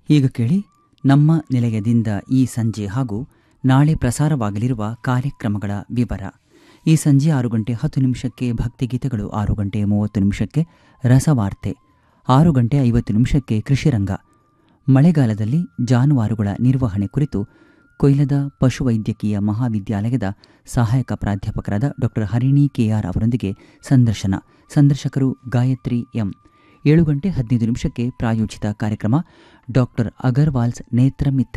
ಈಗ ಕೇಳಿ ನಮ್ಮ ನಿಲಯದಿಂದ ಈ ಸಂಜೆ ಹಾಗೂ ನಾಳೆ ಪ್ರಸಾರವಾಗಲಿರುವ ಕಾರ್ಯಕ್ರಮಗಳ ವಿವರ ಈ ಸಂಜೆ ಆರು ಗಂಟೆ ಹತ್ತು ನಿಮಿಷಕ್ಕೆ ಭಕ್ತಿಗೀತೆಗಳು ಆರು ಗಂಟೆ ಮೂವತ್ತು ನಿಮಿಷಕ್ಕೆ ರಸವಾರ್ತೆ ಆರು ಗಂಟೆ ಐವತ್ತು ನಿಮಿಷಕ್ಕೆ ಕೃಷಿರಂಗ ಮಳೆಗಾಲದಲ್ಲಿ ಜಾನುವಾರುಗಳ ನಿರ್ವಹಣೆ ಕುರಿತು ಕೊಯ್ಲದ ಪಶುವೈದ್ಯಕೀಯ ಮಹಾವಿದ್ಯಾಲಯದ ಸಹಾಯಕ ಪ್ರಾಧ್ಯಾಪಕರಾದ ಡಾಕ್ಟರ್ ಹರಿಣಿ ಕೆಆರ್ ಅವರೊಂದಿಗೆ ಸಂದರ್ಶನ ಸಂದರ್ಶಕರು ಗಾಯತ್ರಿ ಎಂ ಏಳು ಗಂಟೆ ಹದಿನೈದು ನಿಮಿಷಕ್ಕೆ ಪ್ರಾಯೋಜಿತ ಕಾರ್ಯಕ್ರಮ ಡಾಕ್ಟರ್ ಅಗರ್ವಾಲ್ಸ್ ನೇತ್ರ ಮಿತ್ರ